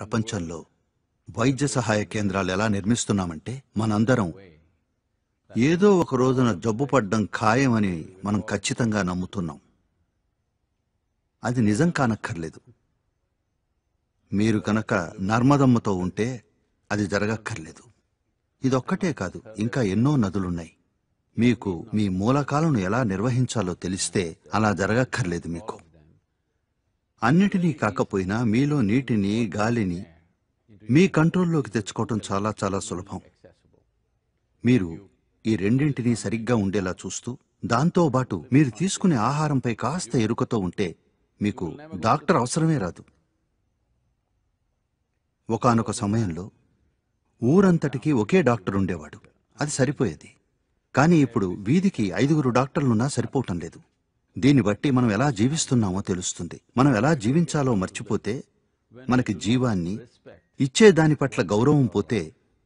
ప్రపంచంలో వైద్య సహాయ కేంద్రాలు ఎలా నిర్మిస్తున్నామంటే మనందరం ఏదో ఒక రోజున జబ్బు పడ్డం ఖాయమని మనం ఖచ్చితంగా నమ్ముతున్నాం అది నిజం కానక్కర్లేదు మీరు కనుక నర్మదమ్మతో ఉంటే అది జరగక్కర్లేదు ఇదొక్కటే కాదు ఇంకా ఎన్నో నదులున్నాయి మీకు మీ మూలకాలను ఎలా నిర్వహించాలో తెలిస్తే అలా జరగక్కర్లేదు మీకు అన్నిటినీ కాకపోయినా మీలో నీటిని గాలిని మీ కంట్రోల్లోకి తెచ్చుకోవటం చాలా చాలా సులభం మీరు ఈ రెండింటినీ సరిగ్గా ఉండేలా చూస్తూ దాంతో పాటు మీరు తీసుకునే ఆహారంపై కాస్త ఎరుకతో ఉంటే మీకు డాక్టర్ అవసరమే రాదు ఒకానొక సమయంలో ఊరంతటికి ఒకే డాక్టర్ ఉండేవాడు అది సరిపోయేది కానీ ఇప్పుడు వీధికి ఐదుగురు డాక్టర్లున్నా సరిపోవటం లేదు దీన్ని బట్టి మనం ఎలా జీవిస్తున్నామో తెలుస్తుంది మనం ఎలా జీవించాలో మర్చిపోతే మనకి జీవాన్ని ఇచ్చే దాని పట్ల గౌరవం పోతే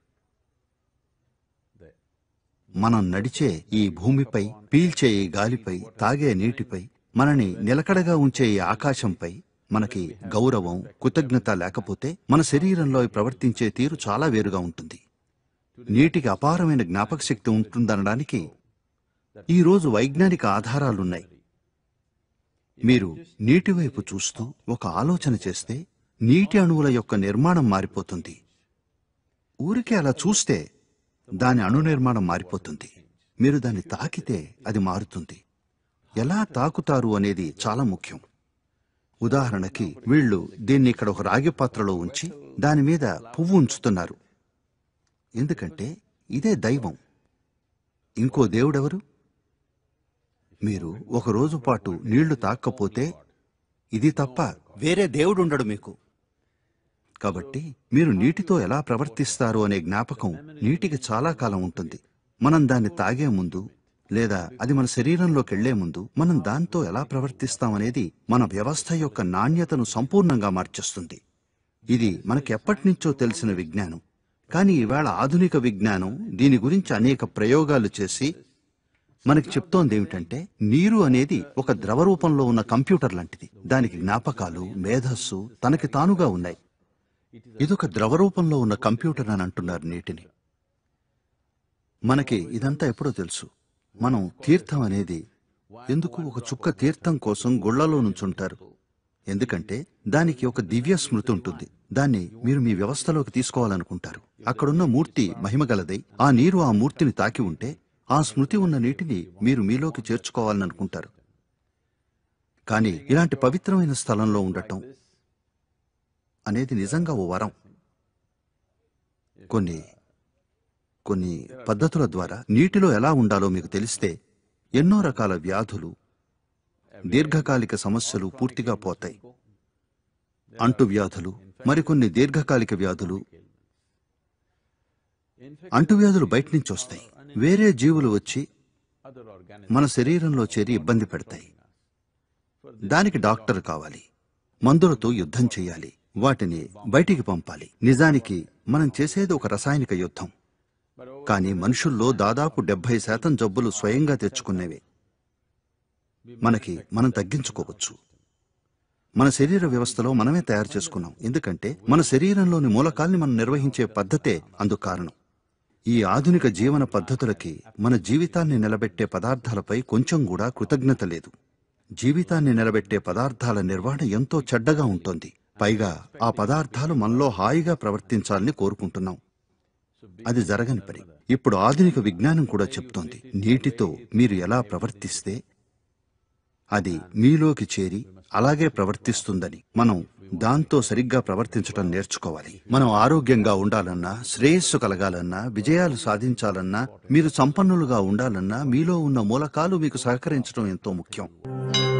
మనం నడిచే ఈ భూమిపై పీల్చే ఈ గాలిపై తాగే నీటిపై మనని నిలకడగా ఉంచే ఈ ఆకాశంపై మనకి గౌరవం కృతజ్ఞత లేకపోతే మన శరీరంలో ప్రవర్తించే తీరు చాలా వేరుగా ఉంటుంది నీటికి అపారమైన జ్ఞాపక శక్తి ఉంటుందనడానికి ఈ రోజు వైజ్ఞానిక ఆధారాలున్నాయి మీరు నీటి వైపు చూస్తూ ఒక ఆలోచన చేస్తే నీటి అణువుల యొక్క నిర్మాణం మారిపోతుంది ఊరికే అలా చూస్తే దాని అణు నిర్మాణం మారిపోతుంది మీరు దాన్ని తాకితే అది మారుతుంది ఎలా తాకుతారు అనేది చాలా ముఖ్యం ఉదాహరణకి వీళ్ళు దీన్ని ఇక్కడ ఒక రాగి పాత్రలో ఉంచి దాని మీద పువ్వు ఉంచుతున్నారు ఎందుకంటే ఇదే దైవం ఇంకో దేవుడెవరు మీరు ఒక రోజు పాటు నీళ్లు తాక్కపోతే ఇది తప్ప వేరే దేవుడుండడు మీకు కాబట్టి మీరు నీటితో ఎలా ప్రవర్తిస్తారు అనే జ్ఞాపకం నీటికి చాలా కాలం ఉంటుంది మనం దాన్ని తాగే ముందు లేదా అది మన శరీరంలోకి వెళ్లే ముందు మనం దాంతో ఎలా ప్రవర్తిస్తామనేది మన వ్యవస్థ యొక్క నాణ్యతను సంపూర్ణంగా మార్చేస్తుంది ఇది మనకి ఎప్పటినుంచో తెలిసిన విజ్ఞానం కానీ ఈవేళ ఆధునిక విజ్ఞానం దీని గురించి అనేక ప్రయోగాలు చేసి మనకి చెప్తోంది ఏమిటంటే నీరు అనేది ఒక ద్రవ రూపంలో ఉన్న కంప్యూటర్ లాంటిది దానికి జ్ఞాపకాలు మేధస్సు తనకి తానుగా ఉన్నాయి ఇదొక ద్రవ రూపంలో ఉన్న కంప్యూటర్ అని అంటున్నారు నీటిని మనకి ఇదంతా ఎప్పుడో తెలుసు మనం తీర్థం అనేది ఎందుకు ఒక చుక్క తీర్థం కోసం గుళ్లలో నుంచుంటారు ఎందుకంటే దానికి ఒక దివ్య స్మృతి ఉంటుంది దాన్ని మీరు మీ వ్యవస్థలోకి తీసుకోవాలనుకుంటారు అక్కడున్న మూర్తి మహిమగలదై ఆ నీరు ఆ మూర్తిని తాకి ఉంటే ఆ స్మృతి ఉన్న నీటిని మీరు మీలోకి చేర్చుకోవాలని అనుకుంటారు కానీ ఇలాంటి పవిత్రమైన స్థలంలో ఉండటం అనేది నిజంగా ఓ వరం కొన్ని కొన్ని పద్ధతుల ద్వారా నీటిలో ఎలా ఉండాలో మీకు తెలిస్తే ఎన్నో రకాల వ్యాధులు దీర్ఘకాలిక సమస్యలు పూర్తిగా పోతాయి అంటు వ్యాధులు మరికొన్ని దీర్ఘకాలిక వ్యాధులు అంటువ్యాధులు బయట నుంచి వస్తాయి వేరే జీవులు వచ్చి మన శరీరంలో చేరి ఇబ్బంది పెడతాయి దానికి డాక్టర్ కావాలి మందులతో యుద్ధం చేయాలి వాటిని బయటికి పంపాలి నిజానికి మనం చేసేది ఒక రసాయనిక యుద్ధం కానీ మనుషుల్లో దాదాపు డెబ్బై శాతం జబ్బులు స్వయంగా తెచ్చుకునేవే మనకి మనం తగ్గించుకోవచ్చు మన శరీర వ్యవస్థలో మనమే తయారు చేసుకున్నాం ఎందుకంటే మన శరీరంలోని మూలకాల్ని మనం నిర్వహించే పద్ధతే అందుకు కారణం ఈ ఆధునిక జీవన పద్ధతులకి మన జీవితాన్ని నిలబెట్టే పదార్థాలపై కొంచెం కూడా కృతజ్ఞత లేదు జీవితాన్ని నిలబెట్టే పదార్థాల నిర్వహణ ఎంతో చెడ్డగా ఉంటుంది పైగా ఆ పదార్థాలు మనలో హాయిగా ప్రవర్తించాలని కోరుకుంటున్నాం అది జరగని పని ఇప్పుడు ఆధునిక విజ్ఞానం కూడా చెప్తోంది నీటితో మీరు ఎలా ప్రవర్తిస్తే అది మీలోకి చేరి అలాగే ప్రవర్తిస్తుందని మనం దాంతో సరిగ్గా ప్రవర్తించటం నేర్చుకోవాలి మనం ఆరోగ్యంగా ఉండాలన్నా శ్రేయస్సు కలగాలన్నా విజయాలు సాధించాలన్నా మీరు సంపన్నులుగా ఉండాలన్నా మీలో ఉన్న మూలకాలు మీకు సహకరించడం ఎంతో ముఖ్యం